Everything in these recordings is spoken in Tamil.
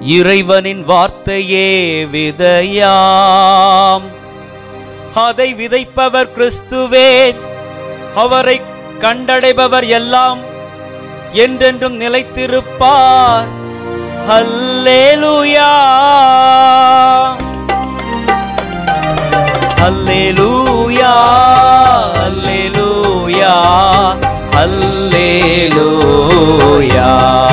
இறைவனின் வார்த்தையே விதையாம் அதை விதைப்பவர் கிறிஸ்துவே அவரை கண்டடைபவர் எல்லாம் என்றென்றும் நிலைத்திருப்பார் அல்லேலூயா அல்லேலூயா அல்லேலூயா அல்லேலூயா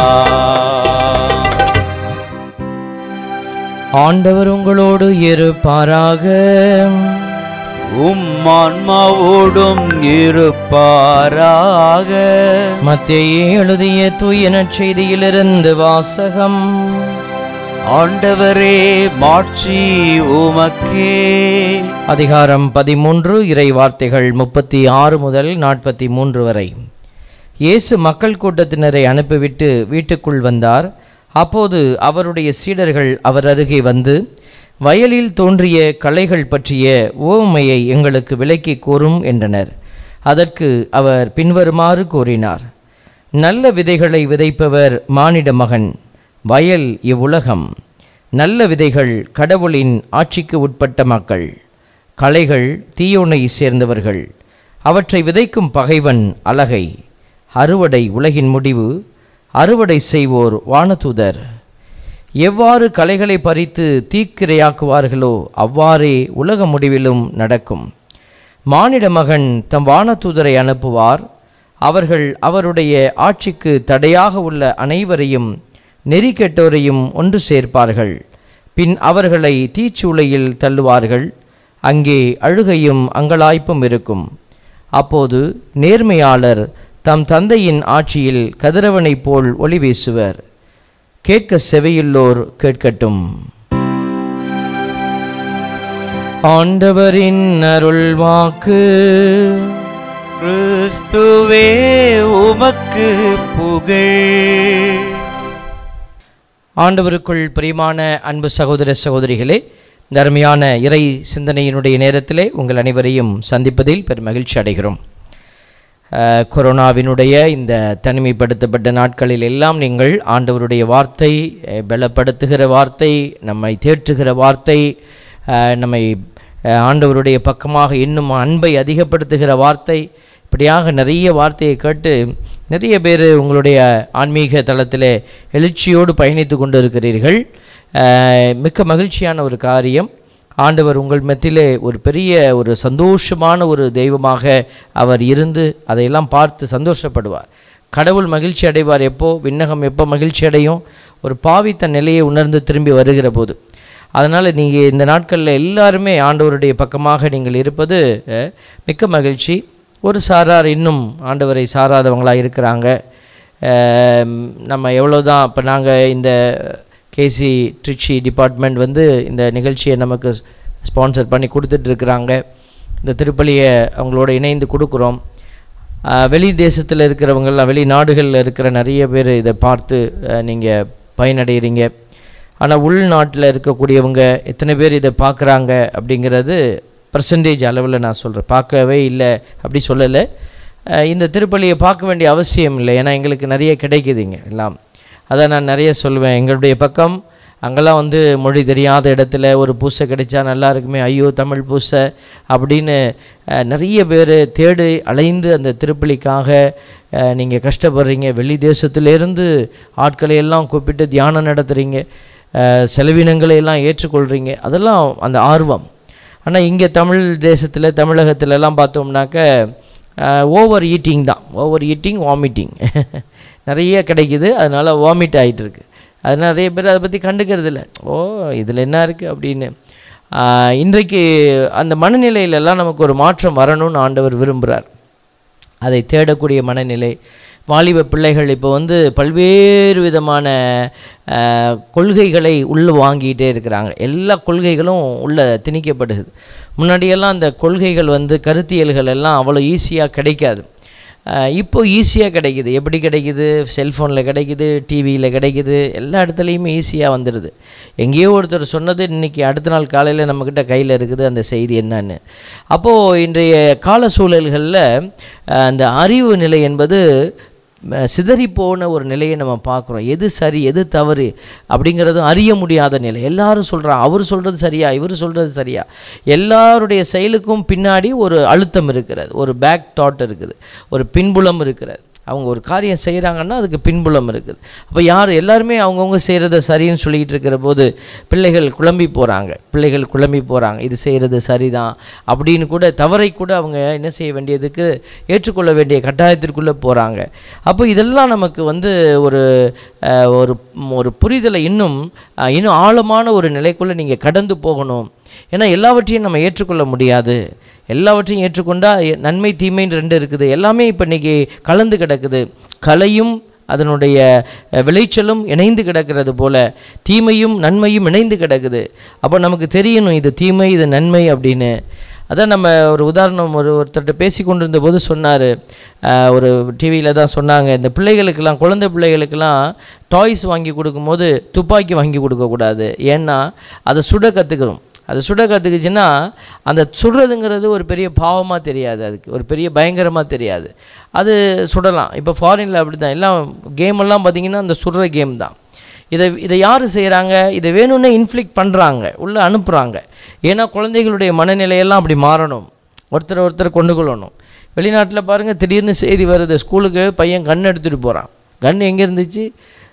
ஆண்டவர் உங்களோடு இருப்பாராக உம் ஆன்மாவோடும் இருப்பாராக மத்தேயே எழுதிய தூய நற்செய்தியிலிருந்து வாசகம் ஆண்டவரே மாட்சி உமக்கே அதிகாரம் பதிமூன்று இறை வார்த்தைகள் முப்பத்தி ஆறு முதல் நாற்பத்தி மூன்று வரை இயேசு மக்கள் கூட்டத்தினரை அனுப்பிவிட்டு வீட்டுக்குள் வந்தார் அப்போது அவருடைய சீடர்கள் அவர் அருகே வந்து வயலில் தோன்றிய களைகள் பற்றிய ஓமையை எங்களுக்கு விளக்கி கூறும் என்றனர் அதற்கு அவர் பின்வருமாறு கூறினார் நல்ல விதைகளை விதைப்பவர் மானிட மகன் வயல் இவ்வுலகம் நல்ல விதைகள் கடவுளின் ஆட்சிக்கு உட்பட்ட மக்கள் களைகள் தீயோனை சேர்ந்தவர்கள் அவற்றை விதைக்கும் பகைவன் அலகை அறுவடை உலகின் முடிவு அறுவடை செய்வோர் வானதூதர் எவ்வாறு களைகளை பறித்து தீக்கிரையாக்குவார்களோ அவ்வாறே உலக முடிவிலும் நடக்கும் மானிட மகன் தம் வானதூதரை அனுப்புவார் அவர்கள் அவருடைய ஆட்சிக்கு தடையாக உள்ள அனைவரையும் நெறி கெட்டோரையும் ஒன்று சேர்ப்பார்கள் பின் அவர்களை தீச்சூளையில் தள்ளுவார்கள் அங்கே அழுகையும் அங்கலாய்ப்பும் இருக்கும் அப்போது நேர்மையாளர் தம் தந்தையின் ஆட்சியில் கதிரவனைப் போல் ஒளி வீசுவர் கேட்க செவியுள்ளோர் கேட்கட்டும் ஆண்டவரின் அருள்வாக்கு கிறிஸ்துவே உமக்கு புகழ் ஆண்டவருக்குள் பிரியமான அன்பு சகோதர சகோதரிகளே இந்த அருமையான இறை சிந்தனையினுடைய நேரத்திலே உங்கள் அனைவரையும் சந்திப்பதில் பெரும் மகிழ்ச்சி அடைகிறோம் அஹ், கொரோனாவினுடைய இந்த தனிமைப்படுத்தப்பட்ட நாட்களில் எல்லாம் நீங்கள் ஆண்டவருடைய வார்த்தை அஹ், பலப்படுத்துகிற வார்த்தை நம்மை தேற்றுகிற வார்த்தை அஹ், நம்மை அஹ், ஆண்டவருடைய பக்கமாக இன்னும் அன்பை அதிகப்படுத்துகிற வார்த்தை இப்படியாக நிறைய வார்த்தையை கேட்டு நிறைய பேர் உங்களுடைய ஆன்மீக தளத்திலே எழுச்சியோடு பயணித்து கொண்டு இருக்கிறீர்கள் அஹ், மிக்க மகிழ்ச்சியான ஒரு காரியம் ஆண்டவர் உங்கள் மத்தியிலே ஒரு பெரிய ஒரு சந்தோஷமான ஒரு தெய்வமாக அவர் இருந்து அதையெல்லாம் பார்த்து சந்தோஷப்படுவார் கடவுள் மகிழ்ச்சி அடைவார் எப்போ விண்ணகம் எப்போ மகிழ்ச்சி அடையும் ஒரு பாவி தன் நிலையை உணர்ந்து திரும்பி வருகிற போது அதனால் நீங்கள் இந்த நாட்களில் எல்லாருமே ஆண்டவருடைய பக்கமாக நீங்கள் இருப்பது அஹ், மிக்க மகிழ்ச்சி ஒரு சாரார் இன்னும் ஆண்டவரை சாராதவங்களாக இருக்கிறாங்க அஹ், நம்ம எவ்வளோதான் இப்போ நாங்கள் இந்த கேசி ட்ரிச்சி டிபார்ட்மெண்ட் வந்து இந்த நிகழ்ச்சியை நமக்கு ஸ்பான்சர் பண்ணி கொடுத்துட்ருக்குறாங்க இந்த திருப்பலியை அவங்களோட இணைந்து கொடுக்குறோம் ஆஹ் வெளி தேசத்தில் இருக்கிறவங்கெல்லாம் வெளிநாடுகளில் இருக்கிற நிறைய பேர் இதை பார்த்து நீங்கள் பயனடைகிறீங்க ஆனால் உள்நாட்டில் இருக்கக்கூடியவங்க எத்தனை பேர் இதை பார்க்குறாங்க அப்படிங்கிறது பர்சன்டேஜ் அளவில் நான் சொல்கிறேன் பார்க்கவே இல்லை அப்படி சொல்லலை ஆஹ் இந்த திருப்பலியை பார்க்க வேண்டிய அவசியம் இல்லை ஏன்னா எங்களுக்கு நிறைய கிடைக்குதுங்க எல்லாம் அதான் நான் நிறைய சொல்லுவேன் எங்களுடைய பக்கம் அங்கெல்லாம் வந்து மொழி தெரியாத இடத்துல ஒரு பூசை கிடைச்சா நல்லா இருக்குமே ஐயோ தமிழ் பூசை அப்படின்னு அஹ், நிறைய பேர் தேடி அலைந்து அந்த திருப்பலிக்காக நீங்கள் கஷ்டப்படுறீங்க வெளி தேசத்திலேருந்து ஆட்களை எல்லாம் கூப்பிட்டு தியானம் நடத்துகிறீங்க அஹ், செலவினங்களை எல்லாம் ஏற்றுக்கொள்கிறீங்க அதெல்லாம் அந்த ஆர்வம் ஆனால் இங்கே தமிழ் தேசத்தில் தமிழகத்துல எல்லாம் பார்த்தோம்னாக்க ஓவர் ஈட்டிங் தான் ஓவர் ஈட்டிங் வாமிட்டிங் நிறைய கிடைக்குது அதனால் வாமிட் ஆகிட்டு இருக்கு அது நிறைய பேர் அதை பற்றி கண்டுக்கிறது இல்லை ஓ இதில் என்ன இருக்குது அப்படின்னு ஆஹ், இன்றைக்கு அந்த மனநிலையிலெல்லாம் நமக்கு ஒரு மாற்றம் வரணும்னு ஆண்டவர் விரும்புகிறார் அதை தேடக்கூடிய மனநிலை வாலிப பிள்ளைகள் இப்போ வந்து பல்வேறு விதமான அஹ், கொள்கைகளை உள்ளே வாங்கிட்டே இருக்கிறாங்க எல்லா கொள்கைகளும் உள்ளே திணிக்கப்படுது முன்னாடியெல்லாம் அந்த கொள்கைகள் வந்து கருத்தியல்கள் எல்லாம் அவ்வளோ ஈஸியாக கிடைக்காது அஹ், இப்போ ஈஸியாக கிடைக்குது எப்படி கிடைக்குது செல்ஃபோனில் கிடைக்குது டிவியில் கிடைக்குது எல்லா இடத்துலையுமே ஈஸியாக வந்துடுது எங்கேயோ ஒருத்தர் சொன்னது இன்றைக்கி அடுத்த நாள் காலையில் நம்மக்கிட்ட கையில் இருக்குது அந்த செய்தி என்னன்னு அப்போது இன்றைய கால சூழல்களில் அஹ், அந்த அறிவு நிலை என்பது ம- சிதறி போன ஒரு நிலையை நம்ம பார்க்குறோம் எது சரி எது தவறு அப்படிங்கிறதும் அறிய முடியாத நிலை எல்லாரும் சொல்கிறாங்க அவர் சொல்கிறது சரியா இவர் சொல்கிறது சரியா எல்லாருடைய செயலுக்கும் பின்னாடி ஒரு அழுத்தம் இருக்கிறது ஒரு பேக் தாட் இருக்குது ஒரு பின்புலம் இருக்கிறது அவங்க ஒரு காரியம் செய்கிறாங்கன்னா அதுக்கு பின்புலம் இருக்குது அப்போ யார் எல்லாருமே அவங்கவுங்க செய்கிறத சரின்னு சொல்லிக்கிட்டு இருக்கிற போது பிள்ளைகள் குழம்பி போகிறாங்க பிள்ளைகள் குழம்பி போகிறாங்க இது செய்கிறது சரிதான் அப்படின்னு கூட தவறை கூட அவங்க என்ன செய்ய வேண்டியதுக்கு ஏற்றுக்கொள்ள வேண்டிய கட்டாயத்திற்குள்ளே போகிறாங்க அப்போ இதெல்லாம் நமக்கு வந்து ஒரு அஹ், ஒரு ஒரு புரிதலை இன்னும் அஹ், இன்னும் ஆழமான ஒரு நிலைக்குள்ளே நீங்கள் கடந்து போகணும் ஏன்னா எல்லாவற்றையும் நம்ம ஏற்றுக்கொள்ள முடியாது எல்லாவற்றையும் ஏற்றுக்கொண்டா எ- நன்மை தீமைன்னு ரெண்டு இருக்குது எல்லாமே இப்போ இன்றைக்கி கலந்து கிடக்குது கலையும் அதனுடைய அஹ், விளைச்சலும் இணைந்து கிடக்கிறது போல தீமையும் நன்மையும் இணைந்து கிடக்குது அப்போ நமக்கு தெரியணும் இது தீமை இது நன்மை அப்படின்னு அதான் நம்ம ஒரு உதாரணம் ஒரு ஒருத்தர்கிட்ட பேசி கொண்டிருந்த போது சொன்னார் ஒரு டிவியில் தான் சொன்னாங்க இந்த பிள்ளைகளுக்கெல்லாம் குழந்தை பிள்ளைகளுக்கெல்லாம் டாய்ஸ் வாங்கி கொடுக்கும்போது துப்பாக்கி வாங்கி கொடுக்கக்கூடாது ஏன்னா அதை சுட கற்றுக்கிறோம் அது சுட கற்றுக்குச்சுன்னா அந்த சுடுறதுங்கிறது ஒரு பெரிய பாவமாக தெரியாது அதுக்கு ஒரு பெரிய பயங்கரமாக தெரியாது அது சுடலாம் இப்போ ஃபாரினில் அப்படி தான் எல்லாம் கேமெல்லாம் பார்த்தீங்கன்னா அந்த சுடுற கேம் தான் இதை இதை யார் செய்கிறாங்க இதை வேணும்னே இன்ஃப்ளிக்ட் பண்ணுறாங்க உள்ளே அனுப்புகிறாங்க ஏன்னா குழந்தைகளுடைய மனநிலையெல்லாம் அப்படி மாறணும் ஒருத்தர் ஒருத்தர் கொண்டு கொள்ளணும் வெளிநாட்டில் பாருங்கள் திடீர்னு செய்தி வருது ஸ்கூலுக்கு பையன் கன் எடுத்துகிட்டு போகிறான் கன் எங்கே இருந்துச்சு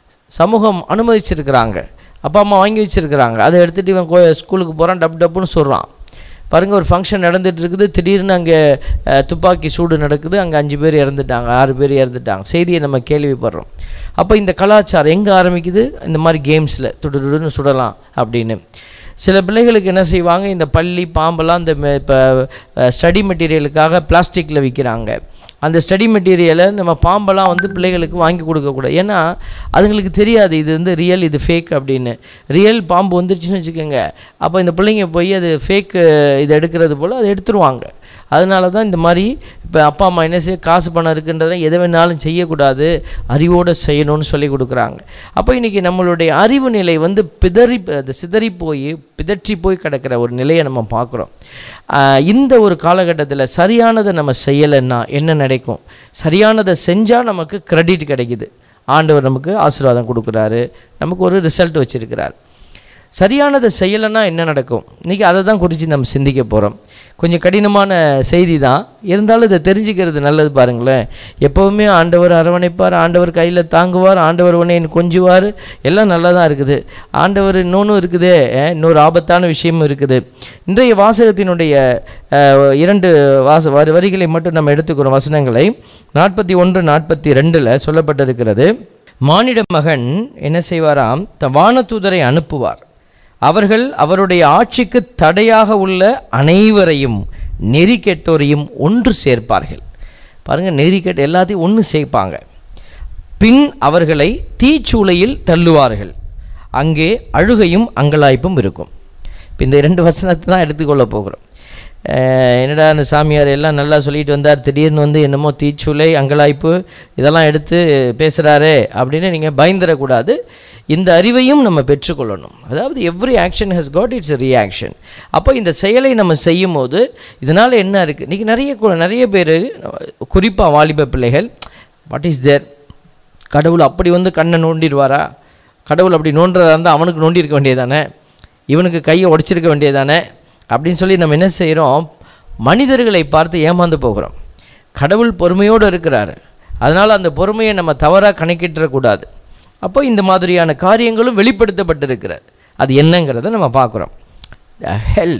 சமூகம் அனுமதிச்சிருக்கிறாங்க அப்பா அம்மா வாங்கி வச்சுருக்கிறாங்க அதை எடுத்துகிட்டு இவன் கோ ஸ்கூலுக்கு போகிறான் டப் டப்புன்னு சொல்கிறான் பாருங்க ஒரு ஃபங்க்ஷன் நடந்துட்டு இருக்குது திடீர்னு அங்கே அஹ், துப்பாக்கி சூடு நடக்குது அங்கே அஞ்சு பேர் இறந்துட்டாங்க ஆறு பேர் இறந்துட்டாங்க செய்தியை நம்ம கேள்விப்படுறோம் அப்போ இந்த கலாச்சாரம் எங்கே ஆரம்பிக்குது இந்த மாதிரி கேம்ஸில் துடுதுடுன்னு சுடலாம் அப்படின்னு சில பிள்ளைகளுக்கு என்ன செய்வாங்க இந்த பள்ளி பாம்பெல்லாம் இந்த இப்போ ஸ்டடி மெட்டீரியலுக்காக பிளாஸ்டிக்கில் விற்கிறாங்க அந்த ஸ்டடி மெட்டீரியலை நம்ம பாம்பெல்லாம் வந்து பிள்ளைகளுக்கு வாங்கி கொடுக்கக்கூடாது ஏன்னா அதுங்களுக்கு தெரியாது இது வந்து ரியல் இது ஃபேக் அப்படின்னு ரியல் பாம்பு வந்துருச்சுன்னு வச்சுக்கோங்க அப்போ இந்த பிள்ளைங்க போய் அது ஃபேக் இது எடுக்கிறது போல் அதை எடுத்துருவாங்க அதனால தான் இந்த மாதிரி இப்போ அப்பா அம்மா என்ன செய்ய காசு பணம் இருக்குன்றதை எதை வேணாலும் செய்யக்கூடாது அறிவோடு செய்யணும்னு சொல்லி கொடுக்குறாங்க அப்போ இன்றைக்கி நம்மளுடைய அறிவு நிலை வந்து பிதறி அது சிதறி போய் பிதற்றி போய் கிடக்கிற ஒரு நிலையை நம்ம பார்க்குறோம் ஆஹ் இந்த ஒரு காலகட்டத்தில் சரியானதை நம்ம செய்யலைன்னா என்ன நடக்கும் சரியானதை செஞ்சால் நமக்கு கிரெடிட் கிடைக்குது ஆண்டவர் நமக்கு ஆசீர்வாதம் கொடுக்குறாரு நமக்கு ஒரு ரிசல்ட் வச்சுருக்கிறார் சரியானதை செய்யலைன்னா என்ன நடக்கும் இன்றைக்கி அதை தான் குறித்து நம்ம சிந்திக்க போகிறோம் கொஞ்சம் கடினமான செய்தி தான் இருந்தாலும் இதை தெரிஞ்சுக்கிறது நல்லது பாருங்களேன் எப்போவுமே ஆண்டவர் அரவணைப்பார் ஆண்டவர் கையில் தாங்குவார் ஆண்டவர் உன்னை கொஞ்சுவார் எல்லாம் நல்லா தான் இருக்குது ஆண்டவர் இன்னொன்றும் இருக்குதே அஹ், இன்னொரு ஆபத்தான விஷயமும் இருக்குது இன்றைய வாசகத்தினுடைய அஹ், இரண்டு வாச வரி- வரிகளை மட்டும் நம்ம எடுத்துக்கிறோம் வசனங்களை நாற்பத்தி ஒன்று நாற்பத்தி ரெண்டில் சொல்லப்பட்டிருக்கிறது மானிட மகன் என்ன செய்வாராம் த வானதூதரை அனுப்புவார் அவர்கள் அவருடைய ஆட்சிக்கு தடையாக உள்ள அனைவரையும் நெறி கெட்டோரையும் ஒன்று சேர்ப்பார்கள் பாருங்கள் நெறி கெட்ட எல்லாத்தையும் ஒன்று சேர்ப்பாங்க பின் அவர்களை தீச்சூளையில் தள்ளுவார்கள் அங்கே அழுகையும் அங்கலாய்ப்பும் இருக்கும் இப்போ இந்த இரண்டு வசனத்தை தான் எடுத்துக்கொள்ள போகிறோம் அஹ் என்னடா அந்த சாமியார் எல்லாம் நல்லா சொல்லிட்டு வந்தார் திடீர்னு வந்து என்னமோ தீச்சூளை அங்கலாய்ப்பு இதெல்லாம் எடுத்து பேசுகிறாரே அப்படின்னு நீங்கள் பயந்துடக்கூடாது இந்த அறிவையும் நம்ம பெற்றுக்கொள்ளணும் அதாவது every action has got its reaction அப்போ இந்த செயலை நம்ம செய்யும் போது இதனால் என்ன இருக்குது இன்றைக்கி நிறைய கு- நிறைய பேர் குறிப்பாக வாலிப பிள்ளைகள் வாட் இஸ் தேர் கடவுள் அப்படி வந்து கண்ணை நோண்டிடுவாரா கடவுள் அப்படி நோண்டுறதா இருந்தால் அவனுக்கு நோண்டி இருக்க வேண்டியதானே இவனுக்கு கையை உடைச்சிருக்க வேண்டியதானே அப்படின்னு சொல்லி நம்ம என்ன செய்கிறோம் மனிதர்களை பார்த்து ஏமாந்து போகிறோம் கடவுள் பொறுமையோடு இருக்கிறாரு அதனால் அந்த பொறுமையை நம்ம தவறாக கணக்கிட்டுறக்கூடாது அப்போ இந்த மாதிரியான காரியங்களும் வெளிப்படுத்தப்பட்டிருக்கிறது அது என்னங்கிறத நம்ம பார்க்குறோம் ஹெல்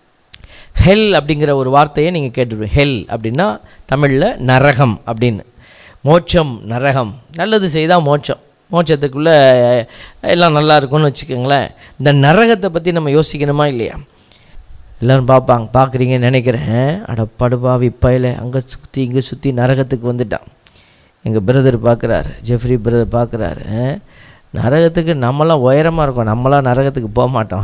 ஹெல் அப்படிங்கிற ஒரு வார்த்தையை நீங்கள் கேட்டுருப்பீங்க ஹெல் அப்படின்னா தமிழில் நரகம் அப்படின்னு மோட்சம் நரகம் நல்லது செய்தால் மோட்சம் மோட்சத்துக்குள்ளே எல்லாம் நல்லா இருக்கும்னு வச்சுக்கோங்களேன் இந்த நரகத்தை பற்றி நம்ம யோசிக்கணுமா இல்லையா எல்லோரும் பார்ப்பாங்க பார்க்குறீங்கன்னு நினைக்கிறேன் அட படுபாவி பயில அங்கே சுற்றி இங்கே சுற்றி நரகத்துக்கு வந்துட்டான் எங்கள் பிரதர் பார்க்குறாரு ஜெஃப்ரி பிரதர் பார்க்குறாரு நரகத்துக்கு நம்மளாம் உயரமாக இருக்கோம் நம்மளாம் நரகத்துக்கு போக மாட்டோம்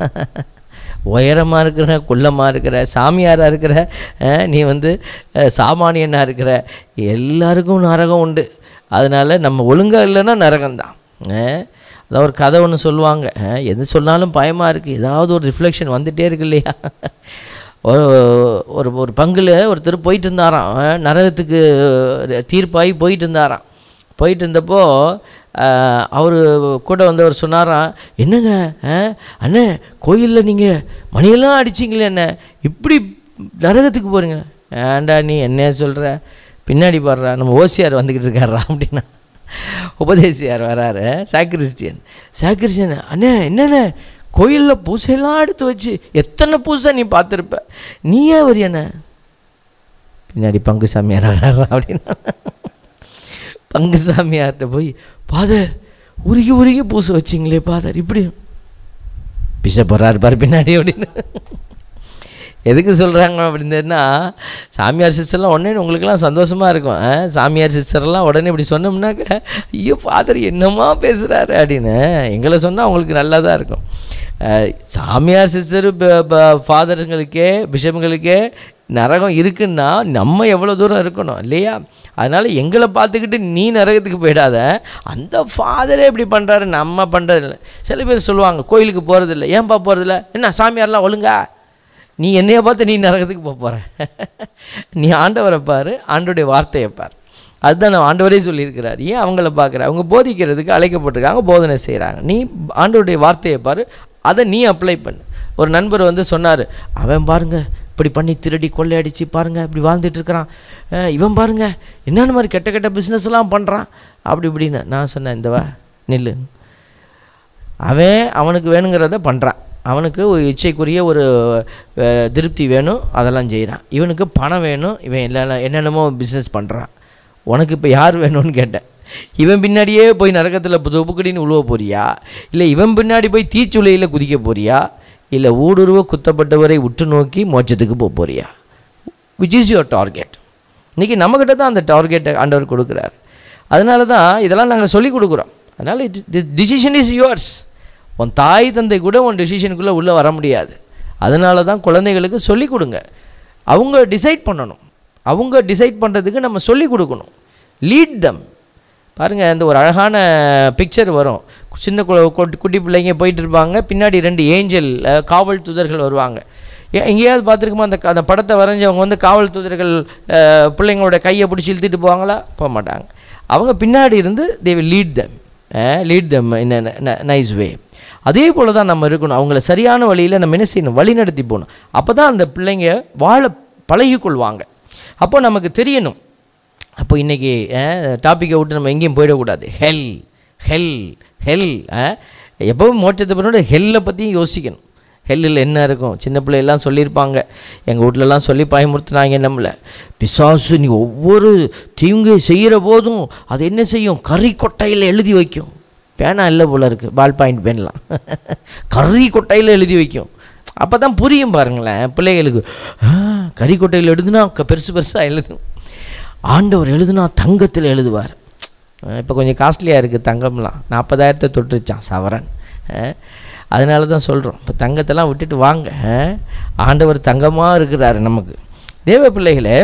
உயரமாக இருக்கிற குள்ளமாக இருக்கிற சாமியாராக இருக்கிற அஹ், நீ வந்து அஹ், சாமானியனாக இருக்கிற எல்லாருக்கும் நரகம் உண்டு அதனால் நம்ம ஒழுங்காக இல்லைன்னா நரகம்தான் அஹ், அதான் ஒரு கதை ஒன்று சொல்லுவாங்க அஹ், எது சொன்னாலும் பயமாக இருக்குது ஏதாவது ஒரு ரிஃப்ளெக்ஷன் வந்துகிட்டே இருக்கு இல்லையா ஒரு ஒரு ஒரு பங்கில் ஒருத்தர் போயிட்டு இருந்தாராம் அஹ், நரகத்துக்கு தீர்ப்பாகி போயிட்டு இருந்தாராம் போயிட்டு இருந்தப்போ அவர் கூட வந்தவர் சொன்னாராம் என்னங்க ஆ, அண்ணே கோயிலில் நீங்கள் மணியெல்லாம் அடிச்சிங்களே என்ன இப்படி நரகத்துக்கு போகிறீங்க ஏன்டா நீ என்ன சொல்கிற பின்னாடி பாடுறா நம்ம ஓசியார் வந்துக்கிட்டு இருக்காரா அப்படின்னா உபதேசியார் வராரு சாக்ரிஸ்டியன் சாக்ரிஸ்டியன் அண்ணே என்னண்ணே கோயிலில் பூசையெல்லாம் எடுத்து வச்சு எத்தனை பூசை நீ பார்த்துருப்ப நீயே வரியண்ணே பின்னாடி பங்கு சாமியார் வராரா அப்படின்னா பங்கு சாமியார்கிட்ட போய் பாதர் உருகி உருகி பூசை வச்சிங்களே பாதர் இப்படி பிஷப் வர்றாரு பாரு பின்னாடி அப்படின்னு எதுக்கு சொல்கிறாங்க அப்படின்னா சாமியார் சிஸ்டர்லாம் உடனே உங்களுக்கெல்லாம் சந்தோஷமாக இருக்கும் ஆ, சாமியார் சிஸ்டர்லாம் உடனே இப்படி சொன்னோம்னாக்க ஐயோ ஃபாதர் என்னம்மா பேசுகிறாரு அப்படின்னு எங்களை சொன்னால் அவங்களுக்கு நல்லா தான் இருக்கும் ஆ, சாமியார் சிஸ்டர் ஃபாதருங்களுக்கே பிஷப்புங்களுக்கே நரகம் இருக்குன்னா நம்ம எவ்வளோ தூரம் இருக்கணும் இல்லையா அதனால் எங்களை பார்த்துக்கிட்டு நீ நரகத்துக்கு போயிடாத அந்த ஃபாதரே இப்படி பண்ணுறாரு நம்ம பண்ணுறதில்ல சில பேர் சொல்லுவாங்க கோயிலுக்கு போகிறதில்ல ஏன்பா போகிறதில்ல என்ன சாமியார்லாம் ஒழுங்கா நீ என்னைய பார்த்து நீ நரகத்துக்கு போக போகிற நீ ஆண்டவரை பாரு ஆண்டோடைய வார்த்தையை பார் அதுதான் நான் ஆண்டவரே சொல்லியிருக்கிறார் ஏன் அவங்கள பார்க்குற அவங்க போதிக்கிறதுக்கு அழைக்கப்பட்டிருக்காங்க போதனை செய்கிறாங்க நீ ஆண்டவருடைய வார்த்தையை பாரு அதை நீ அப்ளை பண்ணு ஒரு நண்பர் வந்து சொன்னார் அவன் பாருங்க இப்படி பண்ணி திருடி கொள்ளையடிச்சு பாருங்க இப்படி வாழ்ந்துட்டு இருக்கிறான் அஹ் இவன் பாருங்க என்னென்ன மாதிரி கெட்ட கெட்ட பிஸ்னஸ்லாம் பண்ணுறான் அப்படி இப்படின்னு நான் சொன்னேன் இந்த வா நில்லு அவன் அவனுக்கு வேணுங்கிறத பண்ணுறான் அவனுக்கு ஒரு இச்சைக்குரிய ஒரு அஹ், திருப்தி வேணும் அதெல்லாம் செய்கிறான் இவனுக்கு பணம் வேணும் இவன் எல்லா என்னென்னமோ பிஸ்னஸ் பண்ணுறான் உனக்கு இப்போ யார் வேணும்னு கேட்டேன் இவன் பின்னாடியே போய் நரகத்தில் தொப்புக்கடின்னு உழுவ போறியா இல்லை இவன் பின்னாடி போய் தீச்சுளையில் குதிக்க போறியா இல்லை ஊடுருவ குத்தப்பட்டவரை உற்று நோக்கி மோட்சத்துக்கு போக போறியா விச் இஸ் யுவர் டார்கெட் இன்றைக்கி நம்மக்கிட்ட தான் அந்த டார்கெட்டை ஆண்டவர் கொடுக்குறார் அதனால தான் இதெல்லாம் நாங்கள் சொல்லிக் கொடுக்குறோம் அதனால் இட் டிசிஷன் இஸ் யுவர்ஸ் உன் தாய் தந்தை கூட உன் டிசிஷனுக்குள்ளே உள்ளே வர முடியாது அதனால தான் குழந்தைகளுக்கு சொல்லிக் கொடுங்க அவங்க டிசைட் பண்ணணும் அவங்க டிசைட் பண்ணுறதுக்கு நம்ம சொல்லிக் கொடுக்கணும் லீட் தம் பாருங்கள் இந்த ஒரு அழகான பிக்சர் வரும் சின்ன கு- குட்டி- குட்டி பிள்ளைங்க போயிட்டு இருப்பாங்க பின்னாடி ரெண்டு ஏஞ்சல் அஹ், காவல் தூதர்கள் வருவாங்க எ- எங்கேயாவது பார்த்துருக்குமா அந்த க- அந்த படத்தை வரைஞ்சவங்க வந்து காவல் தூதர்கள் அஹ், பிள்ளைங்களோட கையை பிடிச்சி இழுத்துட்டு போவாங்களா போக மாட்டாங்க அவங்க பின்னாடி இருந்து they will lead them lead them in nice way அதே போல் தான் நம்ம இருக்கணும் அவங்கள சரியான வழியில் நம்ம என்ன செய்யணும் வழி நடத்தி போகணும் அப்போ தான் அந்த பிள்ளைங்க வாழ பழகிக்கொள்வாங்க அப்போ நமக்கு தெரியணும் அப்போ இன்றைக்கி டாப்பிக்கை விட்டு நம்ம எங்கேயும் போயிடக்கூடாது ஹெல் ஹெல் ஹெல் எப்பவும் மோட்சத்தை பின்னோட ஹெல்லை பற்றியும் யோசிக்கணும் ஹெல்லில் என்ன இருக்கும் சின்ன பிள்ளையெல்லாம் சொல்லியிருப்பாங்க எங்கள் வீட்டிலலாம் சொல்லி பயமுறுத்துனாங்க நம்மளை பிசாசு நீ ஒவ்வொரு தீங்கு செய்கிற போதும் அது என்ன செய்யும் கறி கொட்டையில் எழுதி வைக்கும் பேனா இல்லை போல இருக்குது பால் பாயிண்ட் பேன்லாம் கறி கொட்டையில் எழுதி வைக்கும் அப்போ தான் புரியும் பாருங்களேன் பிள்ளைகளுக்கு ஆ, கறி கொட்டையில் எழுதுனா க- பெருசு பெருசாக எழுதும் ஆண்டவர் எழுதுனா தங்கத்தில் எழுதுவார் இப்போ கொஞ்சம் காஸ்ட்லியாக இருக்குது தங்கம்லாம் நாற்பதாயிரத்தை தொட்டுருச்சான் சவரன் அஹ், அதனால தான் சொல்கிறோம் இப்போ தங்கத்தெல்லாம் விட்டுட்டு வாங்க அஹ், ஆண்டவர் தங்கமாக இருக்கிறாரு நமக்கு தேவ பிள்ளைகளே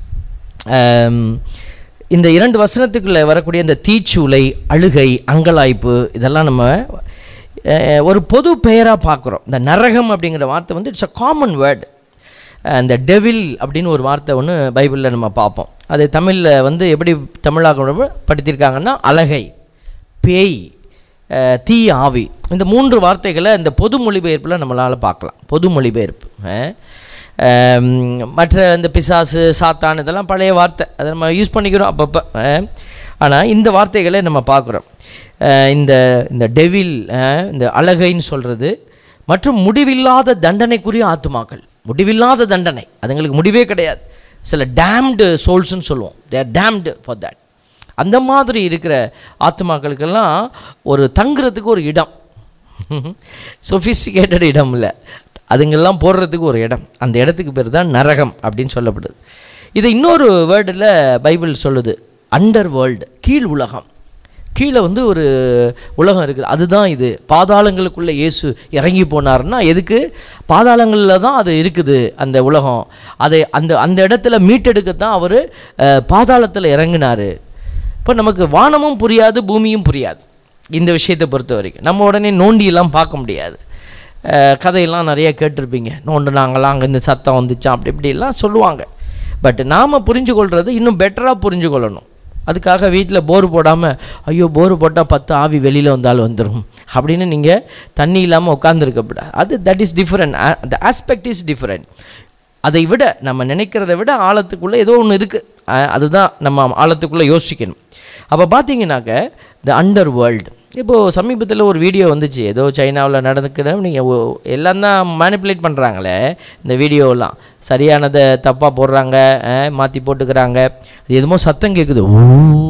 ஆம், இந்த இரண்டு வசனத்துக்குள்ளே வரக்கூடிய இந்த தீச்சூளை அழுகை அங்கலாய்ப்பு இதெல்லாம் நம்ம அஹ், ஒரு பொது பெயராக பார்க்குறோம் இந்த நரகம் அப்படிங்கிற வார்த்தை வந்து இட்ஸ் அ காமன் வேர்டு அந்த டெவில் அப்படின்னு ஒரு வார்த்தை ஒன்று பைபிளில் நம்ம பார்ப்போம் அது தமிழில் வந்து எப்படி தமிழாக படுத்தியிருக்காங்கன்னா அலகை பேய் அஹ், தீ ஆவி இந்த மூன்று வார்த்தைகளை இந்த பொது மொழிபெயர்ப்பில் நம்மளால் பார்க்கலாம் பொது மொழிபெயர்ப்பு அஹ். ஆம், மற்ற இந்த பிசாசு சாத்தான் இதெல்லாம் பழைய வார்த்தை அதை நம்ம யூஸ் பண்ணிக்கிறோம் அப்பப்போ ஆனால் இந்த வார்த்தைகளை நம்ம பார்க்குறோம் இந்த இந்த டெவில் இந்த அழகைன்னு சொல்கிறது மற்றும் முடிவில்லாத தண்டனைக்குரிய ஆத்துமாக்கள் முடிவில்லாத தண்டனை அதுங்களுக்கு முடிவே கிடையாது சில டேம்டு சோல்ஸ்னு சொல்லுவோம் தேர் டேம்டு ஃபார் தட் அந்த மாதிரி இருக்கிற ஆத்மாக்களுக்கெல்லாம் ஒரு தங்குறதுக்கு ஒரு இடம் சொஃபிஸ்டிகேட்டட் இடம் இல்லை அதுங்கெல்லாம் போடுறதுக்கு ஒரு இடம் அந்த இடத்துக்கு பேர் தான் நரகம் அப்படின்னு சொல்லப்படுது இது இன்னொரு வேர்டில் பைபிள் சொல்லுது அண்டர் வேர்ல்டு கீழ் உலகம் கீழே வந்து ஒரு உலகம் இருக்குது அதுதான் இது பாதாளங்களுக்குள்ளே இயேசு இறங்கி போனார்னா எதுக்கு பாதாளங்களில் தான் அது இருக்குது அந்த உலகம் அதை அந்த அந்த இடத்துல மீட்டெடுக்கத்தான் அவர் பாதாளத்தில் இறங்கினார் இப்போ நமக்கு வானமும் புரியாது பூமியும் புரியாது இந்த விஷயத்தை பொறுத்த வரைக்கும் நம்ம உடனே நோண்டியெல்லாம் பார்க்க முடியாது அஹ், கதையெல்லாம் நிறைய கேட்டிருப்பீங்க நோண்டுனாங்களாம் அங்கே இந்த சத்தம் வந்துச்சான் அப்படி இப்படிலாம் சொல்லுவாங்க பட் நாம் புரிஞ்சு கொள்வது இன்னும் பெட்டராக புரிஞ்சு கொள்ளணும் அதுக்காக வீட்டில் போர் போடாமல் ஐயோ போர் போட்டால் பத்து ஆவி வெளியில் வந்தாலும் வந்துடும் அப்படின்னு நீங்கள் தண்ணி இல்லாமல் உட்காந்துருக்கப்படாது அது that is different the aspect is different அதை விட நம்ம நினைக்கிறத விட ஆழத்துக்குள்ளே ஏதோ ஒன்று இருக்குது அதுதான் நம்ம ஆழத்துக்குள்ளே யோசிக்கணும் அப்போ பார்த்தீங்கன்னாக்க த அண்டர் வேர்ல்டு இப்போது சமீபத்தில் ஒரு வீடியோ வந்துச்சு ஏதோ சைனாவில் நடந்துக்கிற நீங்கள் எல்லாம் தான் மேனிப்புலேட் பண்ணுறாங்களே இந்த வீடியோலாம் சரியானதை தப்பாக போடுறாங்க மாற்றி போட்டுக்கிறாங்க அது எதுமோ சத்தம் கேட்குது ஊ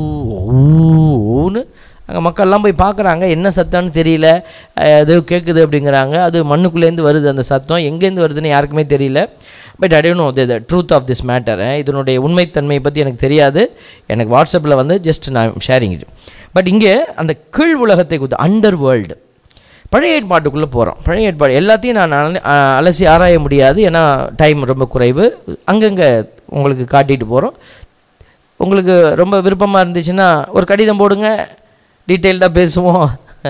ஊன்னு அங்கே மக்கள்லாம் போய் பார்க்குறாங்க என்ன சத்தம்னு தெரியல அஹ் அது கேட்குது அப்படிங்கிறாங்க அது மண்ணுக்குள்ளேருந்து வருது அந்த சத்தம் எங்கேருந்து வருதுன்னு யாருக்குமே தெரியல but I don't know the truth of this matter இதனுடைய உண்மைத்தன்மையை பற்றி எனக்கு தெரியாது எனக்கு வாட்ஸ்அப்பில் வந்து ஜஸ்ட் நான் ஷேரிங் இது பட் இங்கே அந்த கீழ் உலகத்தை கொடுத்து அண்டர் வேர்ல்டு பழைய ஏற்பாட்டுக்குள்ளே போகிறோம் பழைய ஏற்பாடு எல்லாத்தையும் நான் அல- அ- அலசி ஆராய முடியாது ஏன்னா டைம் ரொம்ப குறைவு அங்கங்கே உங்களுக்கு காட்டிட்டு போகிறோம் உங்களுக்கு ரொம்ப விருப்பமாக இருந்துச்சுன்னா ஒரு கடிதம் போடுங்க டீட்டெயில்டாக பேசுவோம்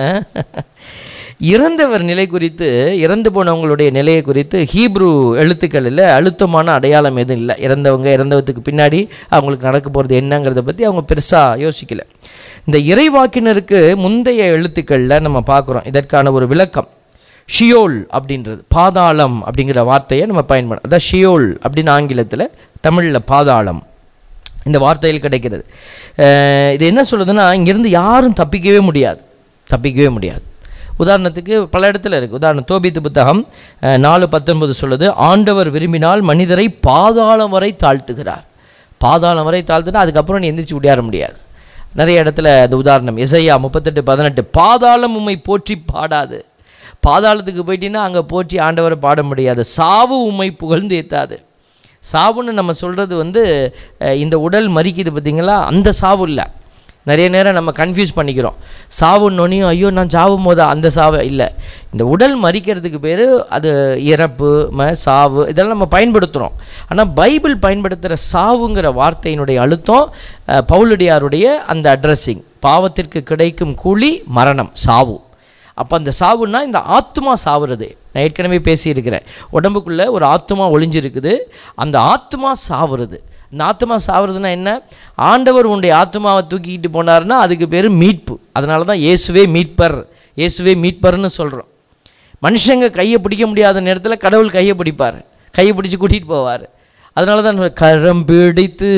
இறந்தவர் நிலை குறித்து இறந்து போனவங்களுடைய நிலையை குறித்து ஹீப்ரு எழுத்துக்களில் அழுத்தமான அடையாளம் எதுவும் இல்லை இறந்தவங்க இறந்தவத்துக்கு பின்னாடி அவங்களுக்கு நடக்க போகிறது என்னங்கிறத பற்றி அவங்க பெருசாக யோசிக்கல இந்த இறைவாக்கினருக்கு முந்தைய எழுத்துக்களில் நம்ம பார்க்குறோம் இதற்கான ஒரு விளக்கம் ஷியோல் அப்படின்றது பாதாளம் அப்படிங்கிற வார்த்தையை நம்ம பயன்படும் அதான் ஷியோல் அப்படின்னு ஆங்கிலத்தில் தமிழில் பாதாளம் இந்த வார்த்தையில் கிடைக்கிறது அஹ் இது என்ன சொல்லுதுன்னா இங்கேருந்து யாரும் தப்பிக்கவே முடியாது தப்பிக்கவே முடியாது உதாரணத்துக்கு பல இடத்துல இருக்குது உதாரணம் தோபித்து புத்தகம் அஹ், நாலு பத்தொன்பது சொல்லுது ஆண்டவர் விரும்பினால் மனிதரை பாதாளம் வரை தாழ்த்துகிறார் பாதாளம் வரை தாழ்த்துனா அதுக்கப்புறம் நீ எந்திரிச்சு விளையாட முடியாது நிறைய இடத்துல அந்த உதாரணம் இசையா முப்பத்தெட்டு பதினெட்டு பாதாளம் உம்மை போற்றி பாடாது பாதாளத்துக்கு போயிட்டீங்கன்னா அங்கே போற்றி ஆண்டவரை பாட முடியாது சாவு உம்மை புகழ்ந்து ஏத்தாது சாவுன்னு நம்ம சொல்கிறது வந்து அஹ், இந்த உடல் மறிக்குது பார்த்தீங்களா அந்த சாவு இல்லை நிறைய நேரம் நம்ம கன்ஃபியூஸ் பண்ணிக்கிறோம் சாவுன்னொன்னையும் ஐயோ நான் சாவும் போதா அந்த சாவு இல்லை இந்த உடல் மறிக்கிறதுக்கு பேர் அது இறப்பு ம சாவு இதெல்லாம் நம்ம பயன்படுத்துகிறோம் ஆனால் பைபிள் பயன்படுத்துகிற சாவுங்கிற வார்த்தையினுடைய அழுத்தம் அஹ், பவுலடியாருடைய அந்த அட்ரஸிங் பாவத்திற்கு கிடைக்கும் கூலி மரணம் சாவு அப்போ அந்த சாவுன்னா இந்த ஆத்மா சாவுறது நான் ஏற்கனவே பேசியிருக்கிறேன் உடம்புக்குள்ளே ஒரு ஆத்மா ஒளிஞ்சிருக்குது அந்த ஆத்மா சாவுறது இந்த ஆத்மா சாவுறதுன்னா என்ன ஆண்டவர் உன்னுடைய ஆத்மாவை தூக்கிக்கிட்டு போனாருன்னா அதுக்கு பேர் மீட்பு அதனால தான் இயேசுவே மீட்பர் இயேசுவே மீட்பர்னு சொல்கிறோம் மனுஷங்க கையை பிடிக்க முடியாத நேரத்தில் கடவுள் கையை பிடிப்பார் கையை பிடிச்சி கூட்டிகிட்டு போவார் அதனால தான் கரம் பிடித்து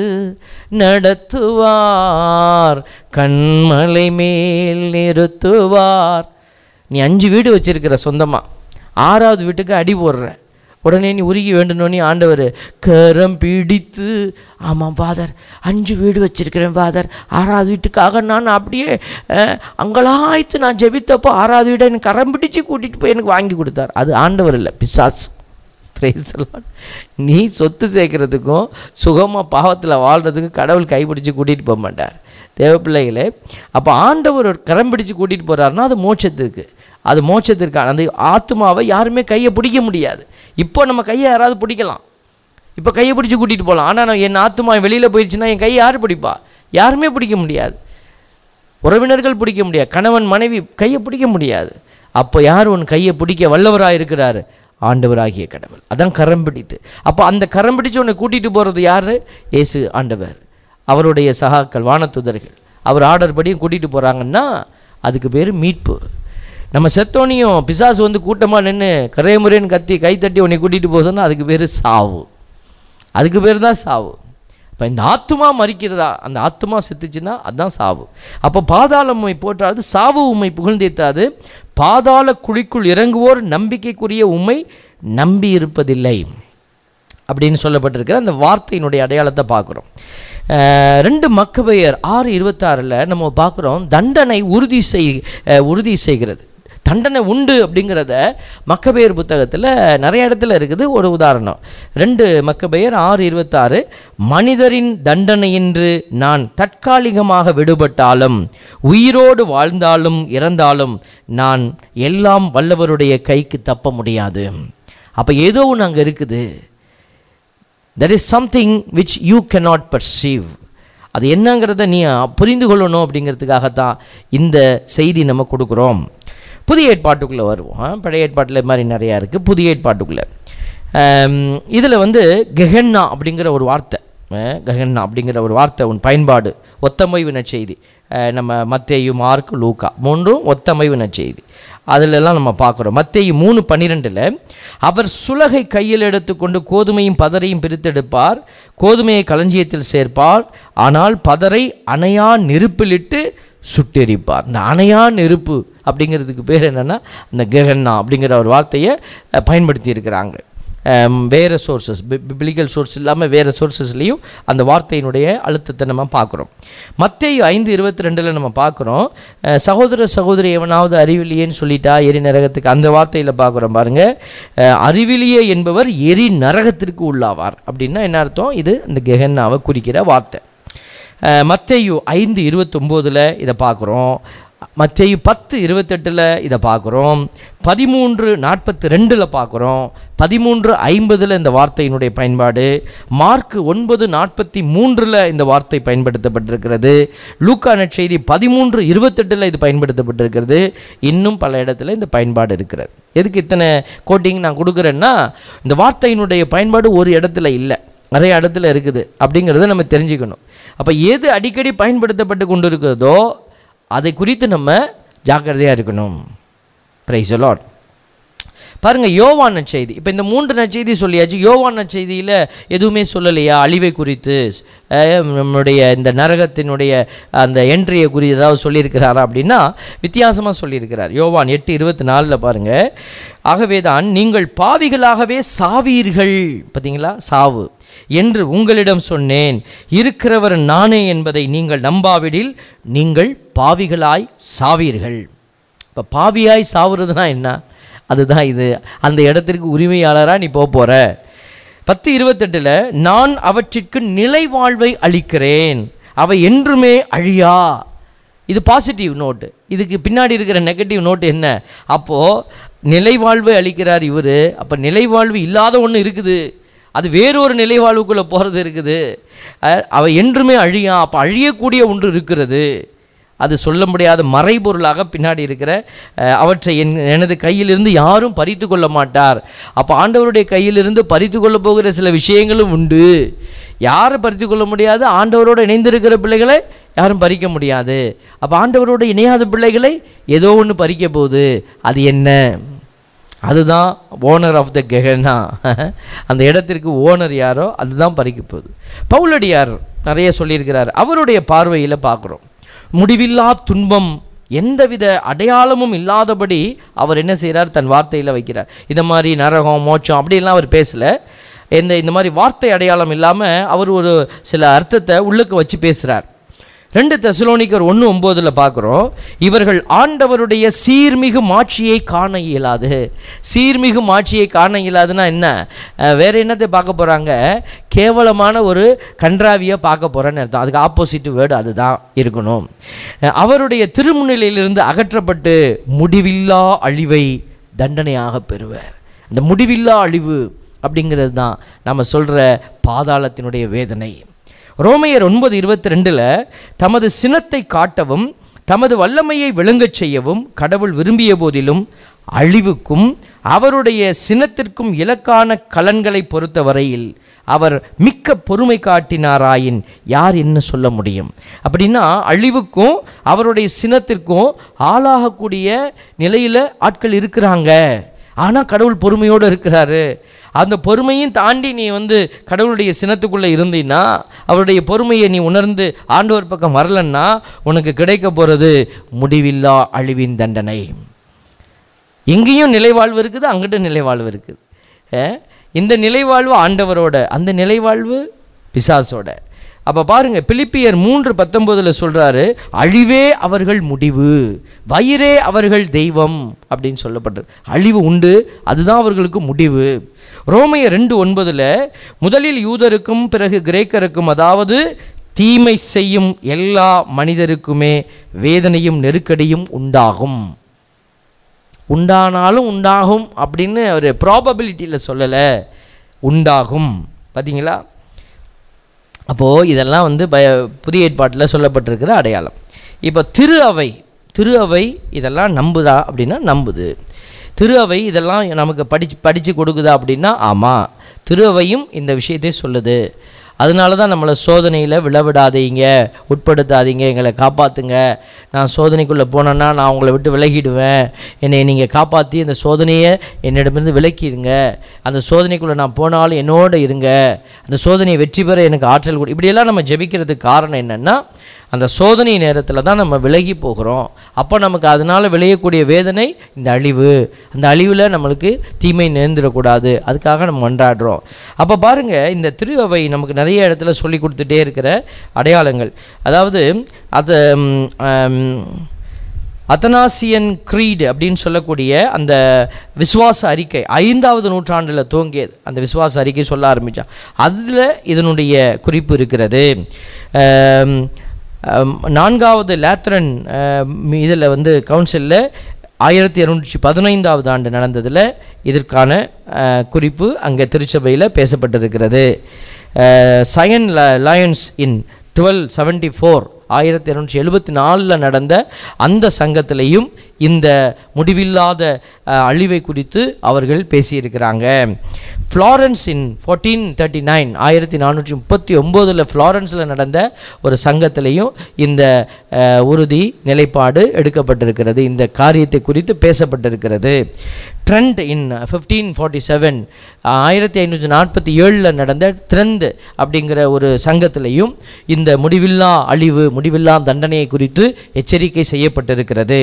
நடத்துவார் கண்மலை மேல் நிறுத்துவார் நீ அஞ்சு வீடு வச்சிருக்கிற சொந்தமாக ஆறாவது வீட்டுக்கு அடி போடுற உடனே நீ உருகி வேண்டுனோனே ஆண்டவர் கரம் பிடித்து ஆமாம் ஃபாதர் அஞ்சு வீடு வச்சிருக்கிறேன் ஃபாதர் ஆறாவது வீட்டுக்காக நான் அப்படியே அஹ், அங்கலாய்த்து நான் ஜெபித்தப்போ ஆறாவது வீடை எனக்கு கரம் பிடிச்சு கூட்டிகிட்டு போய் எனக்கு வாங்கி கொடுத்தார் அது ஆண்டவர் இல்லை பிசாஸ் Praise the Lord. நீ சொத்து சேர்க்கறதுக்கும் சுகமாக பாவத்தில் வாழ்கிறதுக்கும் கடவுள் கைப்பிடிச்சு கூட்டிகிட்டு போக மாட்டார் தேவ பிள்ளைகளே அப்போ ஆண்டவர் ஒரு கரம் பிடிச்சு கூட்டிகிட்டு போகிறாருன்னா அது மோட்சத்திற்கு அது மோட்சத்திற்கான அந்த ஆத்மாவை யாருமே கையை பிடிக்க முடியாது இப்போ நம்ம கையை யாராவது பிடிக்கலாம் இப்போ கையை பிடிச்சி கூட்டிகிட்டு போகலாம் ஆனால் நான் என் ஆத்மா வெளியில் போயிடுச்சுன்னா என் கையை யார் பிடிப்பா யாருமே பிடிக்க முடியாது உறவினர்கள் பிடிக்க முடியாது கணவன் மனைவி கையை பிடிக்க முடியாது அப்போ யார் உன் கையை பிடிக்க வல்லவராக இருக்கிறாரு ஆண்டவராகிய கடவுள் அதான் கரம் பிடித்து அப்போ அந்த கரம் பிடிச்சு உன்னை கூட்டிகிட்டு போகிறது யார் இயேசு ஆண்டவர் அவருடைய சகாக்கள் வானத்துதர்கள் அவர் ஆர்டர் படியும் கூட்டிகிட்டு போகிறாங்கன்னா அதுக்கு பேர் மீட்பு நம்ம செத்தோனையும் பிசாசு வந்து கூட்டமாக நின்று கரையமுறைன்னு கத்தி கை தட்டி உன்னை கூட்டிகிட்டு போகுதுன்னா அதுக்கு பேர் சாவு அதுக்கு பேர் தான் சாவு இப்போ இந்த ஆத்துமா மறிக்கிறதா அந்த ஆத்துமா செத்துச்சுன்னா அதுதான் சாவு அப்போ பாதாள உண்மை போற்றாது சாவு உண்மை புகழ்ந்தேத்தாது பாதாள குழிக்குள் இறங்குவோர் நம்பிக்கைக்குரிய உண்மை நம்பி இருப்பதில்லை அப்படின்னு சொல்லப்பட்டிருக்கிற அந்த வார்த்தையினுடைய அடையாளத்தை பார்க்குறோம் அஹ், ரெண்டு மக்கபெயர் ஆறு இருபத்தாறில் நம்ம பார்க்குறோம் தண்டனை உறுதி செய் அஹ், உறுதி செய்கிறது தண்டனை உண்டு அப்படிங்கிறத மக்கபெயர் புத்தகத்தில் நிறைய இடத்துல இருக்குது ஒரு உதாரணம் ரெண்டு மக்கபெயர் ஆறு இருபத்தாறு மனிதரின் தண்டனை என்று நான் தற்காலிகமாக விடுபட்டாலும் உயிரோடு வாழ்ந்தாலும் இறந்தாலும் நான் எல்லாம் வல்லவருடைய கைக்கு தப்ப முடியாது அப்போ ஏதோ ஒன்று அங்கே இருக்குது there is something which you cannot perceive அது என்னங்கிறத நீ புரிந்து கொள்ளணும் அப்படிங்கிறதுக்காகத்தான் இந்த செய்தி நம்ம கொடுக்குறோம் புதிய ஏற்பாட்டுக்குள்ளே வருவோம் ஆ, பழைய ஏற்பாட்டில் இது மாதிரி நிறையா இருக்குது புதிய ஏற்பாட்டுக்குள்ளே இதில் வந்து கெஹன்னா அப்படிங்கிற ஒரு வார்த்தை ஆ, கெஹன்னா அப்படிங்கிற ஒரு வார்த்தை உன் பயன்பாடு ஒத்தமைவு நற்செய்தி அஹ், நம்ம மத்தேயு மார்க் லூக்கா மூன்றும் ஒத்தமைவு நற்செய்தி அதிலெல்லாம் நம்ம பார்க்குறோம் மத்தேயு மூணு பன்னிரெண்டில் அவர் சுலகை கையில் எடுத்துக்கொண்டு கோதுமையும் பதரையும் பிரித்தெடுப்பார் கோதுமையை களஞ்சியத்தில் சேர்ப்பார் ஆனால் பதரை அணையா நெருப்பிலிட்டு சுட்டெரிப்பார் இந்த அணையா நெருப்பு அப்படிங்கிறதுக்கு பேர் என்னென்னா இந்த கெகன்னா அப்படிங்கிற ஒரு வார்த்தையை அஹ், பயன்படுத்தி இருக்கிறாங்க அம், வேறு சோர்சஸ் பிபிலிக்கல் சோர்ஸ் இல்லாமல் வேறு சோர்சஸ்லேயும் அந்த வார்த்தையினுடைய அழுத்தத்தை நம்ம பார்க்குறோம் மத்தேயு ஐந்து இருபத்தி ரெண்டில் நம்ம பார்க்குறோம் அஹ், சகோதர சகோதரி எவனாவது அறிவிலியேன்னு சொல்லிட்டா எரி நரகத்துக்கு அந்த வார்த்தையில் பார்க்குறோம் பாருங்கள் அறிவிலியே என்பவர் எரி நரகத்திற்கு உள்ளாவார் அப்படின்னா என்ன அர்த்தம் இது இந்த கெஹன்னாவை குறிக்கிற வார்த்தை அஹ், மத்தேயு ஐந்து இருபத்தொம்போதில் இதை பார்க்குறோம் மத்தேயு பத்து இருபத்தெட்டில் இதை பார்க்குறோம் பதிமூன்று நாற்பத்தி ரெண்டில் பார்க்குறோம் பதிமூன்று ஐம்பதில் இந்த வார்த்தையினுடைய பயன்பாடு மார்க் ஒன்பது நாற்பத்தி மூன்றில் இந்த வார்த்தை பயன்படுத்தப்பட்டிருக்கிறது லூக்கா நற்செய்தி பதிமூன்று இருபத்தெட்டில் இது பயன்படுத்தப்பட்டிருக்கிறது இன்னும் பல இடத்துல இந்த பயன்பாடு இருக்கிறது எதுக்கு இத்தனை கோட்டிங் நான் கொடுக்குறேன்னா இந்த வார்த்தையினுடைய பயன்பாடு ஒரு இடத்துல இல்லை நிறைய இடத்துல இருக்குது அப்படிங்கிறத நம்ம தெரிஞ்சுக்கணும் அப்போ எது அடிக்கடி பயன்படுத்தப்பட்டு கொண்டு இருக்கிறதோ அதை குறித்து நம்ம ஜாக்கிரதையாக இருக்கணும் பிரைஸ் லாட் பாருங்க யோவான் நற்செய்தி இப்போ இந்த மூன்று நற்செய்தி சொல்லியாச்சு யோவான் நற்செய்தியில் எதுவுமே சொல்லலையா அழிவை குறித்து அஹ், நம்முடைய இந்த நரகத்தினுடைய அந்த என்ட்ரியை குறித்து ஏதாவது சொல்லியிருக்கிறாரா அப்படின்னா வித்தியாசமாக சொல்லியிருக்கிறார் யோவான் எட்டு இருபத்தி நாலில் பாருங்க ஆகவே தான் நீங்கள் பாவிகளாகவே சாவீர்கள் பார்த்தீங்களா சாவு என்று உங்களிடம் சொன்னேன் இருக்கிறவர் நானே என்பதை நீங்கள் நம்பாவிடில் நீங்கள் பாவிகளாய் சாவீர்கள் இப்போ பாவியாய் சாவுறதுனா என்ன அதுதான் இது அந்த இடத்திற்கு உரிமையாளராக நீ போக போகிற பத்து இருபத்தெட்டில் நான் அவற்றிற்கு நிலை வாழ்வை அளிக்கிறேன் அவை என்றுமே அழியா இது பாசிட்டிவ் நோட்டு இதுக்கு பின்னாடி இருக்கிற நெகட்டிவ் நோட் என்ன அப்போது நிலைவாழ்வை அளிக்கிறார் இவர் அப்போ நிலைவாழ்வு இல்லாத ஒன்று இருக்குது அது வேறொரு நிலைவாழ்வுக்குள்ளே போகிறது இருக்குது அஹ், அவ என்றுமே அழியா அப்போ அழியக்கூடிய ஒன்று இருக்கிறது அது சொல்ல முடியாத மறைபொருளாக பின்னாடி இருக்கிற அஹ், அவற்றை என் எனது கையிலிருந்து யாரும் பறித்து கொள்ள மாட்டார் அப்போ ஆண்டவருடைய கையிலிருந்து பறித்து கொள்ள போகிற சில விஷயங்களும் உண்டு யாரை பறித்து கொள்ள முடியாது ஆண்டவரோடு இணைந்திருக்கிற பிள்ளைகளை யாரும் பறிக்க முடியாது அப்போ ஆண்டவரோடு இணையாத பிள்ளைகளை ஏதோ ஒன்று பறிக்க போகுது அது என்ன அதுதான் ஓனர் ஆஃப் த கெகனா அந்த இடத்திற்கு ஓனர் யாரோ அதுதான் பறிக்க போகுது பவுலடியார் நிறைய சொல்லியிருக்கிறார் அவருடைய பார்வையில் பார்க்குறோம் முடிவில்லா துன்பம் எந்தவித அடையாளமும் இல்லாதபடி அவர் என்ன செய்கிறார் தன் வார்த்தையில் வைக்கிறார் இந்த மாதிரி நரகம் மோட்சம் அப்படிலாம் அவர் பேசலை இந்த இந்த மாதிரி வார்த்தை அடையாளம் இல்லாமல் அவர் ஒரு சில அர்த்தத்தை உள்ளுக்கு வச்சு பேசுகிறார் ரெண்டு தெசலோனிக்கர் ஒன்று ஒம்போதில் பார்க்குறோம் இவர்கள் ஆண்டவருடைய சீர்மிகு மாட்சியை காண இயலாது சீர்மிகு மாட்சியை காண இயலாதுன்னா என்ன அஹ், வேற என்னத்தை பார்க்க போகிறாங்க கேவலமான ஒரு கன்றாவியை பார்க்க போகிறேன்னு அர்த்தம் அதுக்கு ஆப்போசிட் வேர்டு அதுதான் இருக்கணும் அஹ், அவருடைய திருமுன்னிலையிலிருந்து அகற்றப்பட்டு முடிவில்லா அழிவை தண்டனையாக பெறுவர் இந்த முடிவில்லா அழிவு அப்படிங்கிறது தான் நம்ம சொல்கிற பாதாளத்தினுடைய வேதனை ரோமையர் ஒன்பது இருபத்தி ரெண்டில் தமது சினத்தை காட்டவும் தமது வல்லமையை விளங்கச் செய்யவும் கடவுள் விரும்பிய போதிலும் அழிவுக்கும் அவருடைய சினத்திற்கும் இலக்கான கலன்களை பொறுத்தவரையில் அவர் மிக்க பொறுமை காட்டினாராயின் யார் என்ன சொல்ல முடியும் அப்படின்னா அழிவுக்கும் அவருடைய சினத்திற்கும் ஆளாகக்கூடிய நிலையில் ஆட்கள் இருக்கிறாங்க ஆனால் கடவுள் பொறுமையோடு இருக்கிறாரு அந்த பொறுமையும் தாண்டி நீ வந்து கடவுளுடைய சினத்துக்குள்ளே இருந்தீன்னா அவருடைய பொறுமையை நீ உணர்ந்து ஆண்டவர் பக்கம் வரலன்னா உனக்கு கிடைக்க போகிறது முடிவில்லா அழிவின் தண்டனை எங்கேயும் நிலைவாழ்வு இருக்குது அங்கிட்ட நிலைவாழ்வு இருக்குது அஹ், இந்த நிலைவாழ்வு ஆண்டவரோட அந்த நிலைவாழ்வு பிசாசோட அப்போ பாருங்க பிலிப்பியர் மூன்று பத்தொன்பதில் சொல்றாரு அழிவே அவர்கள் முடிவு வயிறே அவர்கள் தெய்வம் அப்படின்னு சொல்லப்பட்டது அழிவு உண்டு அதுதான் அவர்களுக்கு முடிவு ரோமையர் ரெண்டு ஒன்பதில் முதலில் யூதருக்கும் பிறகு கிரேக்கருக்கும் அதாவது தீமை செய்யும் எல்லா மனிதருக்குமே வேதனையும் நெருக்கடியும் உண்டாகும் உண்டானாலும் உண்டாகும் அப்படின்னு ஒரு ப்ராபபிலிட்டியில் சொல்லலை உண்டாகும் பார்த்தீங்களா அப்போது இதெல்லாம் வந்து பய புதிய ஏற்பாட்டில் சொல்லப்பட்டிருக்கிற அடையாளம் இப்போ திரு அவை திரு அவை இதெல்லாம் நம்புதா அப்படின்னா நம்புது திரு அவை இதெல்லாம் நமக்கு படிச்சு படித்து கொடுக்குதா அப்படின்னா ஆமாம் திரு அவையும் இந்த விஷயத்தை சொல்லுது அதனால தான் நம்மளை சோதனையில் விழவிடாதீங்க உட்படுத்தாதீங்க எங்களை காப்பாற்றுங்க நான் சோதனைக்குள்ளே போனேன்னா நான் உங்களை விட்டு விலகிடுவேன் என்னை நீங்கள் காப்பாற்றி அந்த சோதனையை என்னிடமிருந்து விலக்கிடுங்க அந்த சோதனைக்குள்ளே நான் போனாலும் என்னோட இருங்க அந்த சோதனையை வெற்றி பெற எனக்கு ஆற்றல் கொடு இப்படியெல்லாம் நம்ம ஜெபிக்கிறதுக்கு காரணம் என்னென்னா அந்த சோதனை நேரத்தில் தான் நம்ம விலகி போகிறோம் அப்போ நமக்கு அதனால் விளையக்கூடிய வேதனை இந்த அழிவு அந்த அழிவில் நம்மளுக்கு தீமை நேர்ந்துடக்கூடாது அதுக்காக நம்ம மன்றாடுறோம் அப்போ பாருங்கள் இந்த திரு அவை நமக்கு நிறைய இடத்துல சொல்லி கொடுத்துட்டே இருக்கிற அடையாளங்கள் அதாவது அது ம், ஆம், அத்தனாசியன் க்ரீட் அப்படின்னு சொல்லக்கூடிய அந்த விசுவாச அறிக்கை ஐந்தாவது நூற்றாண்டில் துவங்கியது அந்த விசுவாச அறிக்கை சொல்ல ஆரம்பித்தான் அதில் இதனுடைய குறிப்பு இருக்கிறது ஆம், ஆம், நான்காவது லேத்ரன் இதில் வந்து கவுன்சிலில் ஆயிரத்தி இரநூற்றி பதினைந்தாவது ஆண்டு நடந்ததில் இதற்கான அஹ், குறிப்பு அங்கே திருச்சபையில் பேசப்பட்டிருக்கிறது சயன் Lyons in twelve seventy four ஆயிரத்தி இரநூற்றி எழுபத்தி நாலில் நடந்த அந்த சங்கத்திலையும் இந்த முடிவில்லாத அஹ், அழிவை குறித்து அவர்கள் பேசியிருக்கிறாங்க Florence in fourteen thirty nine ஆயிரத்தி நானூற்றி முப்பத்தி ஒம்போதில் ஃப்ளாரன்ஸில் நடந்த ஒரு சங்கத்திலையும் இந்த அஹ், உறுதி நிலைப்பாடு எடுக்கப்பட்டிருக்கிறது இந்த காரியத்தை குறித்து பேசப்பட்டிருக்கிறது Trent in fifteen forty seven ஆயிரத்தி ஐநூற்றி நாற்பத்தி ஏழில் நடந்த ட்ரெண்ட் அப்படிங்கிற ஒரு சங்கத்திலையும் இந்த முடிவில்லா அழிவு முடிவில்லா தண்டனையை குறித்து எச்சரிக்கை செய்யப்பட்டிருக்கிறது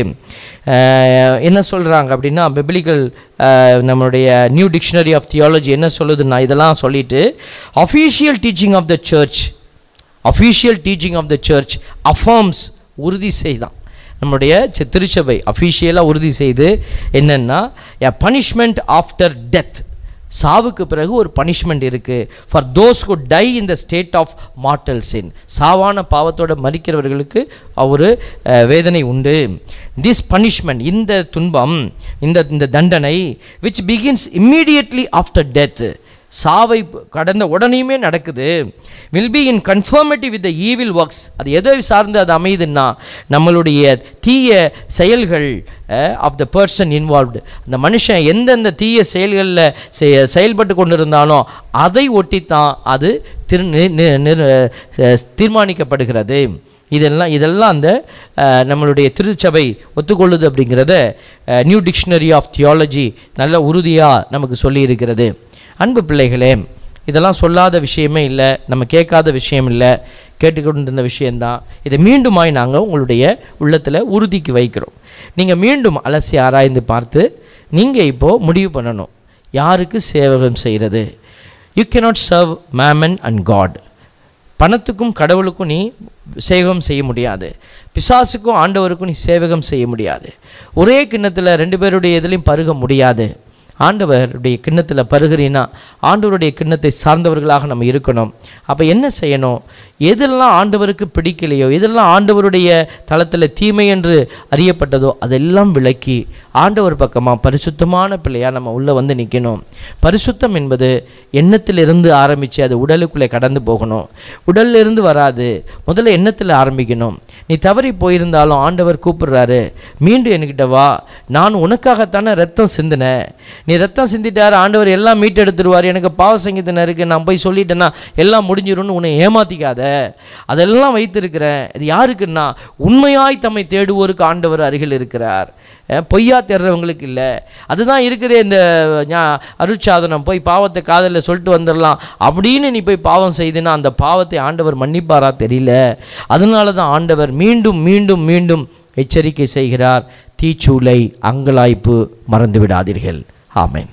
அஹ், என்ன சொல்கிறாங்க அப்படின்னா பிப்ளிக்கல் நம்மளுடைய நியூ டிக்ஷனரி ஆஃப் தியாலஜி என்ன சொல்லுதுன்னா இதெல்லாம் சொல்லிட்டு official teaching of the church official teaching of the church affirms உறுதி செய்தான் நம்முடைய சி- திருச்சபை அஃபீஷியலாக உறுதி செய்து என்னென்னா எ பனிஷ்மெண்ட் ஆஃப்டர் டெத் சாவுக்கு பிறகு ஒரு பனிஷ்மெண்ட் இருக்குது for those who die in the state of mortal sin சாவான பாவத்தோட மறிக்கிறவர்களுக்கு ஒரு அஹ், வேதனை உண்டு திஸ் பனிஷ்மெண்ட் இந்த துன்பம் இந்த இந்த தண்டனை which begins immediately after death சாவை கடந்த உடனேயுமே நடக்குது will be in conformity with the evil works அது எதை சார்ந்து அது அமையுதுன்னா நம்மளுடைய தீய செயல்கள் ஆஃப் த பர்சன் இன்வால்வ்டு அந்த மனுஷன் எந்தெந்த தீய செயல்களில் செய- செயல்பட்டு கொண்டிருந்தாலும் அதை ஒட்டித்தான் அது திரு நி- நி- நிர்- அஹ் தீர்மானிக்கப்படுகிறது இதெல்லாம் இதெல்லாம் அந்த அஹ், நம்மளுடைய திருச்சபை ஒத்துக்கொள்ளுது அப்படிங்கிறத நியூ டிக்ஷனரி ஆஃப் தியாலஜி நல்ல உறுதியாக நமக்கு சொல்லியிருக்கிறது அன்பு பிள்ளைகளே இதெல்லாம் சொல்லாத விஷயமே இல்லை நம்ம கேட்காத விஷயம் இல்லை கேட்டுக்கொண்டிருந்த விஷயந்தான் இதை மீண்டுமாய் நாங்கள் உங்களுடைய உள்ளத்தில் உறுதிக்கு வைக்கிறோம் நீங்கள் மீண்டும் அலசி ஆராய்ந்து பார்த்து நீங்கள் இப்போது முடிவு பண்ணணும் யாருக்கு சேவகம் செய்கிறது you cannot serve mammon and God பணத்துக்கும் கடவுளுக்கும் நீ சேவகம் செய்ய முடியாது பிசாசுக்கும் ஆண்டவருக்கும் நீ சேவகம் செய்ய முடியாது ஒரே கிண்ணத்தில் ரெண்டு பேருடைய இதுலையும் பருக முடியாது ஆண்டவருடைய கிண்ணத்தில் பருகிறீன்னா ஆண்டவருடைய கிண்ணத்தை சார்ந்தவர்களாக நம்ம இருக்கணும் அப்போ என்ன செய்யணும் எதெல்லாம் ஆண்டவருக்கு பிடிக்கலையோ எதெல்லாம் ஆண்டவருடைய தளத்தில் தீமை என்று அறியப்பட்டதோ அதெல்லாம் விலக்கி ஆண்டவர் பக்கமாக பரிசுத்தமான பிள்ளையாக நம்ம உள்ளே வந்து நிற்கணும் பரிசுத்தம் என்பது எண்ணத்திலிருந்து ஆரம்பித்து அது உடலுக்குள்ளே கடந்து போகணும் உடல்ல இருந்து வராது முதல்ல எண்ணத்தில் ஆரம்பிக்கணும் நீ தவறி போயிருந்தாலும் ஆண்டவர் கூப்பிடுறாரு மீண்டும் என்கிட்ட வா நான் உனக்காகத்தானே ரத்தம் சிந்தினேன் நீ ரத்தம் சிந்திட்டாரு ஆண்டவர் எல்லாம் மீட்டெடுத்துருவார் எனக்கு பாவ சங்கீதம் இருக்குது நான் போய் சொல்லிட்டேன்னா எல்லாம் முடிஞ்சிரும்னு உன்னை ஏமாத்திக்காத அதெல்லாம் வைத்திருக்கிறேன் இது யாருக்குன்னா உண்மையாய் தம்மை தேடுவோருக்கு ஆண்டவர் அருகில் இருக்கிறார் அஹ் பொய்யா தேடுறவங்களுக்கு இல்லை அதுதான் இருக்குதே இந்த ஞா- அருட்சாதனம் போய் பாவத்தை காதலில் சொல்லிட்டு வந்துடலாம் அப்படின்னு நீ போய் பாவம் செய்துன்னா அந்த பாவத்தை ஆண்டவர் மன்னிப்பாரா தெரியல அதனால தான் ஆண்டவர் மீண்டும் மீண்டும் மீண்டும் எச்சரிக்கை செய்கிறார் தீச்சூளை அங்கலாய்ப்பு மறந்து விடாதீர்கள் ஆமென்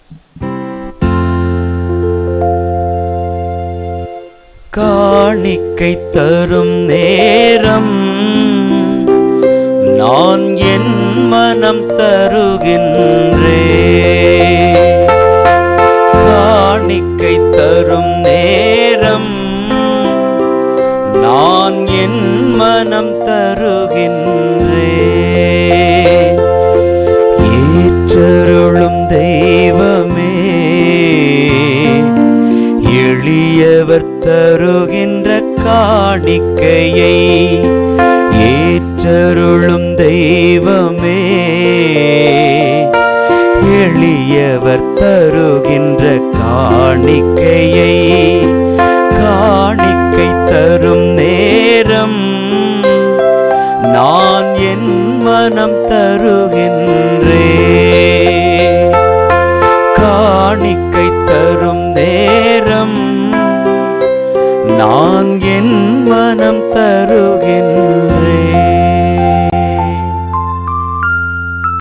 காணிக்கை தரும் நேரம் நான் என் மனம் தருகின்றே காணிக்கை தரும் நேரம் நான் என் மனம் தருகின்றே ஏற்றருளும் தெய்வமே எளியவர் தருகின்ற காணிக்கையை ஏற்றருளும் தெய்வமே எளியவர் தருகின்ற காணிக்கையை கா மனம் தருகின்றே காணிக்கை